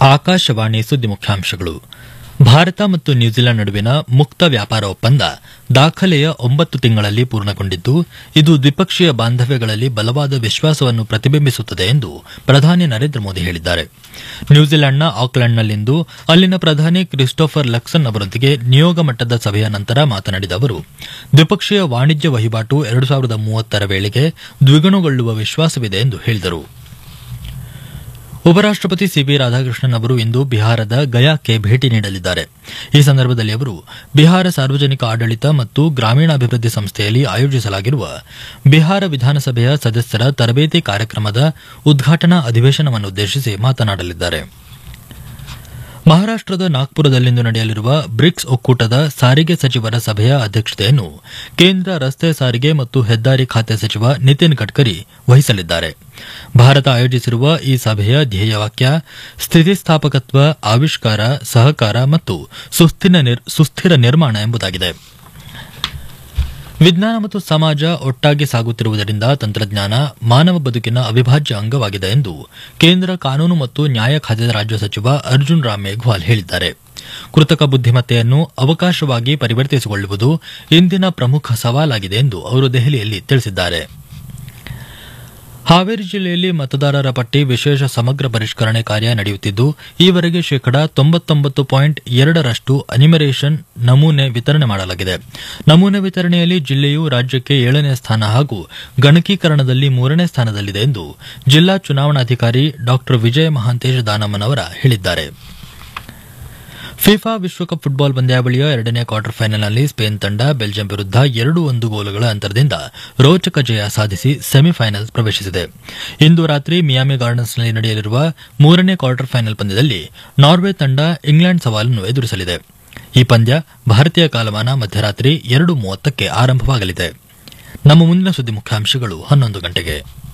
ಆಕಾಶವಾಣಿ ಸುದ್ದಿ ಮುಖ್ಯಾಂಶಗಳು ಭಾರತ ಮತ್ತು ನ್ಯೂಜಿಲೆಂಡ್ ನಡುವಿನ ಮುಕ್ತ ವ್ಯಾಪಾರ ಒಪ್ಪಂದ ದಾಖಲೆಯ ಒಂಬತ್ತು ತಿಂಗಳಲ್ಲಿ ಪೂರ್ಣಗೊಂಡಿದ್ದು ಇದು ದ್ವಿಪಕ್ಷೀಯ ಬಾಂಧವ್ಯಗಳಲ್ಲಿ ಬಲವಾದ ವಿಶ್ವಾಸವನ್ನು ಪ್ರತಿಬಿಂಬಿಸುತ್ತದೆ ಎಂದು ಪ್ರಧಾನಿ ನರೇಂದ್ರ ಮೋದಿ ಹೇಳಿದ್ದಾರೆ ನ್ಯೂಜಿಲೆಂಡ್ನ ಆಕ್ಲೆಂಡ್ನಲ್ಲಿಂದು ಅಲ್ಲಿನ ಪ್ರಧಾನಿ ಕ್ರಿಸ್ಟೋಫರ್ ಲಕ್ಸನ್ ಅವರೊಂದಿಗೆ ನಿಯೋಗ ಮಟ್ಟದ ಸಭೆಯ ನಂತರ ಮಾತನಾಡಿದ ಅವರು ದ್ವಿಪಕ್ಷೀಯ ವಾಣಿಜ್ಯ ವಹಿವಾಟು ಎರಡು ಸಾವಿರದ ಮೂವತ್ತರ ವೇಳೆಗೆ ದ್ವಿಗುಣಗೊಳ್ಳುವ ವಿಶ್ವಾಸವಿದೆ ಎಂದು ಹೇಳಿದರು ಉಪರಾಷ್ಟಪತಿ ಸಿಪಿ ರಾಧಾಕೃಷ್ಣನ್ ಅವರು ಇಂದು ಬಿಹಾರದ ಗಯಾಕ್ಕೆ ಭೇಟಿ ನೀಡಲಿದ್ದಾರೆ ಈ ಸಂದರ್ಭದಲ್ಲಿ ಅವರು ಬಿಹಾರ ಸಾರ್ವಜನಿಕ ಆಡಳಿತ ಮತ್ತು ಗ್ರಾಮೀಣಾಭಿವೃದ್ಧಿ ಸಂಸ್ಥೆಯಲ್ಲಿ ಆಯೋಜಿಸಲಾಗಿರುವ ಬಿಹಾರ ವಿಧಾನಸಭೆಯ ಸದಸ್ಯರ ತರಬೇತಿ ಕಾರ್ಯಕ್ರಮದ ಉದ್ಘಾಟನಾ ಅಧಿವೇಶನವನ್ನುದ್ದೇಶಿಸಿ ಮಾತನಾಡಲಿದ್ದಾರೆ ಮಹಾರಾಷ್ಟದ ನಾಗ್ಪುರದಲ್ಲಿಂದು ನಡೆಯಲಿರುವ ಬ್ರಿಕ್ಸ್ ಒಕ್ಕೂಟದ ಸಾರಿಗೆ ಸಚಿವರ ಸಭೆಯ ಅಧ್ಯಕ್ಷತೆಯನ್ನು ಕೇಂದ್ರ ರಸ್ತೆ ಸಾರಿಗೆ ಮತ್ತು ಹೆದ್ದಾರಿ ಖಾತೆ ಸಚಿವ ನಿತಿನ್ ಗಡ್ಕರಿ ವಹಿಸಲಿದ್ದಾರೆ ಭಾರತ ಆಯೋಜಿಸಿರುವ ಈ ಸಭೆಯ ಧ್ಯೇಯವಾಕ್ಯ ಸ್ಥಿತಿಸ್ಥಾಪಕತ್ವ ಆವಿಷ್ಕಾರ ಸಹಕಾರ ಮತ್ತು ಸುಸ್ಥಿರ ನಿರ್ಮಾಣ ಎಂಬುದಾಗಿದೆ ವಿಜ್ಞಾನ ಮತ್ತು ಸಮಾಜ ಒಟ್ಟಾಗಿ ಸಾಗುತ್ತಿರುವುದರಿಂದ ತಂತ್ರಜ್ಞಾನ ಮಾನವ ಬದುಕಿನ ಅವಿಭಾಜ್ಯ ಅಂಗವಾಗಿದೆ ಎಂದು ಕೇಂದ್ರ ಕಾನೂನು ಮತ್ತು ನ್ಯಾಯ ಖಾತೆ ರಾಜ್ಯ ಸಚಿವ ಅರ್ಜುನ್ ರಾಮ್ ಮೇಘ್ವಾಲ್ ಹೇಳಿದ್ದಾರೆ ಕೃತಕ ಬುದ್ದಿಮತ್ತೆಯನ್ನು ಅವಕಾಶವಾಗಿ ಪರಿವರ್ತಿಸಿಕೊಳ್ಳುವುದು ಇಂದಿನ ಪ್ರಮುಖ ಸವಾಲಾಗಿದೆ ಎಂದು ಅವರು ದೆಹಲಿಯಲ್ಲಿ ತಿಳಿಸಿದ್ದಾರೆ ಹಾವೇರಿ ಜಿಲ್ಲೆಯಲ್ಲಿ ಮತದಾರರ ಪಟ್ಟಿ ವಿಶೇಷ ಸಮಗ್ರ ಪರಿಷ್ಕರಣೆ ಕಾರ್ಯ ನಡೆಯುತ್ತಿದ್ದು ಈವರೆಗೆ ಶೇಕಡಾ ತೊಂಬತ್ತೊಂಬತ್ತು ಪಾಯಿಂಟ್ ಎರಡರಷ್ಟು ಅನಿಮರೇಷನ್ ನಮೂನೆ ವಿತರಣೆ ಮಾಡಲಾಗಿದೆ ನಮೂನೆ ವಿತರಣೆಯಲ್ಲಿ ಜಿಲ್ಲೆಯು ರಾಜ್ಯಕ್ಕೆ ಏಳನೇ ಸ್ಥಾನ ಹಾಗೂ ಗಣಕೀಕರಣದಲ್ಲಿ ಮೂರನೇ ಸ್ಥಾನದಲ್ಲಿದೆ ಎಂದು ಜಿಲ್ಲಾ ಚುನಾವಣಾಧಿಕಾರಿ ಡಾ ವಿಜಯ ಮಹಾಂತೇಶ ದಾನಮ್ಮನವರ ಹೇಳಿದ್ದಾರೆ ಫಿಫಾ ವಿಶ್ವಕಪ್ ಫುಟ್ಬಾಲ್ ಪಂದ್ಯಾವಳಿಯ ಎರಡನೇ ಕ್ವಾರ್ಟರ್ ಫೈನಲ್ನಲ್ಲಿ ಸ್ಪೇನ್ ತಂಡ ಬೆಲ್ಜಿಯಂ ವಿರುದ್ಧ ಎರಡು ಒಂದು ಗೋಲುಗಳ ಅಂತರದಿಂದ ರೋಚಕ ಜಯ ಸಾಧಿಸಿ ಸೆಮಿಫೈನಲ್ ಪ್ರವೇಶಿಸಿದೆ ಇಂದು ರಾತ್ರಿ ಮಿಯಾಮಿ ಗಾರ್ಡನ್ಸ್ನಲ್ಲಿ ನಡೆಯಲಿರುವ ಮೂರನೇ ಕ್ವಾರ್ಟರ್ ಫೈನಲ್ ಪಂದ್ಯದಲ್ಲಿ ನಾರ್ವೆ ತಂಡ ಇಂಗ್ಲೆಂಡ್ ಸವಾಲನ್ನು ಎದುರಿಸಲಿದೆ ಈ ಪಂದ್ಯ ಭಾರತೀಯ ಕಾಲಮಾನ ಮಧ್ಯರಾತ್ರಿ ಎರಡು ಮೂವತ್ತಕ್ಕೆ ಆರಂಭವಾಗಲಿದೆ ನಮ್ಮ ಮುಂದಿನ ಸುದ್ದಿ ಮುಖ್ಯಾಂಶಗಳು ಹನ್ನೊಂದು ಗಂಟೆಗೆ